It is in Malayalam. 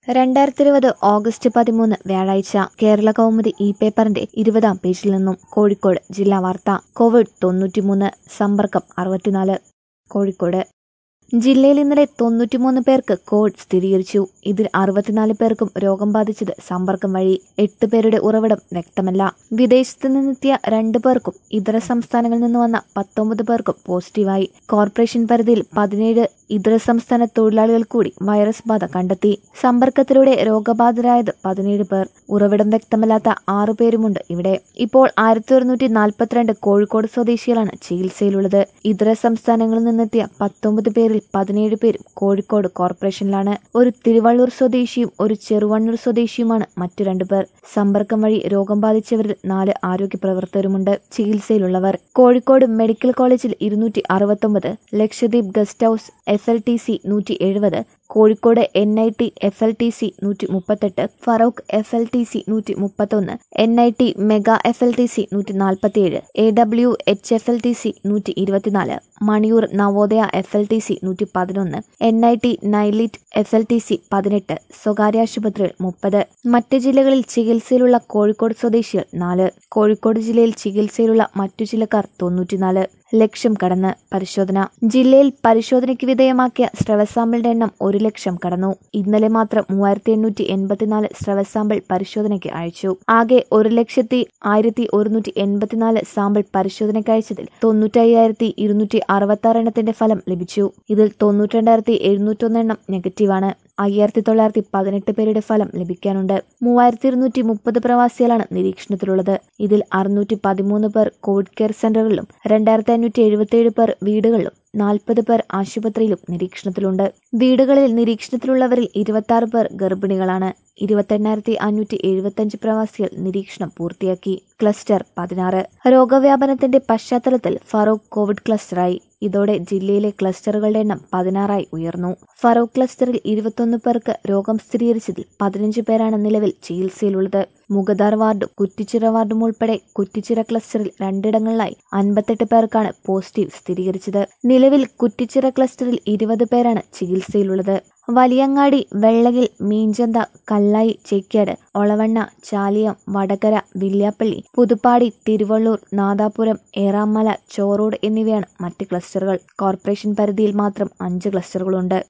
രണ്ടായിരത്തി ഇരുപത് ഓഗസ്റ്റ് പതിമൂന്ന് വ്യാഴാഴ്ച കേരള കൗമുദി ഇ പേപ്പറിന്റെ ഇരുപതാം പേജിൽ നിന്നും കോഴിക്കോട് ജില്ലാ വാർത്ത കോവിഡ് തൊണ്ണൂറ്റിമൂന്ന് സമ്പർക്കം അറുപത്തിനാല് കോഴിക്കോട് ജില്ലയിൽ ഇന്നലെ തൊണ്ണൂറ്റിമൂന്ന് പേർക്ക് കോവിഡ് സ്ഥിരീകരിച്ചു ഇതിൽ അറുപത്തിനാല് പേർക്കും രോഗം ബാധിച്ചത് സമ്പർക്കം വഴി എട്ട് പേരുടെ ഉറവിടം വ്യക്തമല്ല വിദേശത്ത് നിന്നെത്തിയ രണ്ട് പേർക്കും ഇതര സംസ്ഥാനങ്ങളിൽ നിന്ന് വന്ന പത്തൊമ്പത് പേർക്കും പോസിറ്റീവായി കോർപ്പറേഷൻ പരിധിയിൽ പതിനേഴ് ഇതര സംസ്ഥാന തൊഴിലാളികൾ കൂടി വൈറസ് ബാധ കണ്ടെത്തി സമ്പർക്കത്തിലൂടെ രോഗബാധിതരായത് പതിനേഴ് പേർ ഉറവിടം വ്യക്തമല്ലാത്ത ആറു പേരുമുണ്ട് ഇവിടെ ഇപ്പോൾ ആയിരത്തി ഒരുന്നൂറ്റി നാൽപ്പത്തിരണ്ട് കോഴിക്കോട് സ്വദേശികളാണ് ചികിത്സയിലുള്ളത് ഇതര സംസ്ഥാനങ്ങളിൽ നിന്നെത്തിയ പത്തൊമ്പത് പേരിൽ പതിനേഴ് പേരും കോഴിക്കോട് കോർപ്പറേഷനിലാണ് ഒരു തിരുവള്ളൂർ സ്വദേശിയും ഒരു ചെറുവണ്ണൂർ സ്വദേശിയുമാണ് മറ്റു രണ്ടുപേർ സമ്പർക്കം വഴി രോഗം ബാധിച്ചവരിൽ നാല് ആരോഗ്യ പ്രവർത്തകരുമുണ്ട് ചികിത്സയിലുള്ളവർ കോഴിക്കോട് മെഡിക്കൽ കോളേജിൽ ഇരുന്നൂറ്റി അറുപത്തൊമ്പത് Lakshadweep guest house F L T C നൂറ്റി എഴുപത് Kozhikode N I T F L T C നൂറ്റി മുപ്പത്തെട്ട് Farook F L T C നൂറ്റി മുപ്പത്തൊന്ന് N I T mega F L T C നൂറ്റി നാൽപ്പത്തിയേഴ് A W H F L T C നൂറ്റി ഇരുപത്തിനാല് Maniyur Navodaya F L T C നൂറ്റി പതിനൊന്ന് N I T NIELIT F L T C പതിനെട്ട് സ്വകാര്യ ആശുപത്രികൾ മുപ്പത് മറ്റ് ജില്ലകളിൽ ചികിത്സയിലുള്ള കോഴിക്കോട് സ്വദേശികൾ നാല് കോഴിക്കോട് ജില്ലയിൽ ചികിത്സയിലുള്ള മറ്റു ജില്ലക്കാർ തൊണ്ണൂറ്റിനാല് ലക്ഷം കടന്ന് പരിശോധന ജില്ലയിൽ പരിശോധനയ്ക്ക് വിധേയമാക്കിയ സ്രവ സാമ്പിളിന്റെ എണ്ണം ഒരു ലക്ഷം കടന്നു ഇന്നലെ മാത്രം മൂവായിരത്തി എണ്ണൂറ്റി എൺപത്തിനാല് സ്രവ സാമ്പിൾ പരിശോധനയ്ക്ക് അയച്ചു ആകെ ഒരു ലക്ഷത്തി ആയിരത്തി ഒരുന്നൂറ്റി എൺപത്തിനാല് സാമ്പിൾ പരിശോധനയ്ക്ക് അയച്ചതിൽ തൊണ്ണൂറ്റയ്യായിരത്തി ഇരുന്നൂറ്റി അറുപത്തി ആറ് എണ്ണത്തിന്റെ ഫലം ലഭിച്ചു ഇതിൽ തൊണ്ണൂറ്റിരണ്ടായിരത്തി എഴുന്നൂറ്റൊന്ന് എണ്ണം നെഗറ്റീവാണ് അയ്യായിരത്തി തൊള്ളായിരത്തി പതിനെട്ട് പേരുടെ ഫലം ലഭിക്കാനുണ്ട് മൂവായിരത്തി ഇരുന്നൂറ്റി മുപ്പത് പ്രവാസികളാണ് നിരീക്ഷണത്തിലുള്ളത് ഇതിൽ അറുന്നൂറ്റി പതിമൂന്ന് പേർ കോവിഡ് കെയർ സെന്ററുകളിലും രണ്ടായിരത്തി അഞ്ഞൂറ്റി എഴുപത്തിയേഴ് പേർ വീടുകളിലും നാൽപ്പത് പേർ ആശുപത്രിയിലും നിരീക്ഷണത്തിലുണ്ട് വീടുകളിൽ നിരീക്ഷണത്തിലുള്ളവരിൽ ഇരുപത്തി ആറ് പേർ ഗർഭിണികളാണ് ഇരുപത്തെണ്ണായിരത്തി അഞ്ഞൂറ്റി എഴുപത്തഞ്ച് പ്രവാസികൾ നിരീക്ഷണം പൂർത്തിയാക്കി ക്ലസ്റ്റർ പതിനാറ് രോഗവ്യാപനത്തിന്റെ പശ്ചാത്തലത്തിൽ ഫറൂഖ് കോവിഡ് ക്ലസ്റ്ററായി ഇതോടെ ജില്ലയിലെ ക്ലസ്റ്ററുകളുടെ എണ്ണം പതിനാറായി ഉയർന്നു ഫറൂഖ് ക്ലസ്റ്ററിൽ ഇരുപത്തൊന്ന് പേർക്ക് രോഗം സ്ഥിരീകരിച്ചതിൽ പതിനഞ്ച് പേരാണ് നിലവിൽ ചികിത്സയിലുള്ളത് മുഗദാർ വാർഡും കുറ്റിച്ചിറ വാർഡും ഉൾപ്പെടെ കുറ്റിച്ചിറ ക്ലസ്റ്ററിൽ രണ്ടിടങ്ങളിലായി അൻപത്തെട്ട് പേർക്കാണ് പോസിറ്റീവ് സ്ഥിരീകരിച്ചത് നിലവിൽ കുറ്റിച്ചിറ ക്ലസ്റ്ററിൽ ഇരുപത് പേരാണ് ചികിത്സയിലുള്ളത് വലിയങ്ങാടി വെള്ളകിൽ മീഞ്ചന്ത കല്ലായി ചേക്കാട് ഒളവണ്ണ ചാലിയം വടകര വില്യാപ്പള്ളി പുതുപ്പാടി തിരുവള്ളൂർ നാദാപുരം ഏറാമല ചോറോഡ് എന്നിവയാണ് മറ്റ് ക്ലസ്റ്ററുകൾ കോർപ്പറേഷൻ പരിധിയിൽ മാത്രം അഞ്ച് ക്ലസ്റ്ററുകളുണ്ട്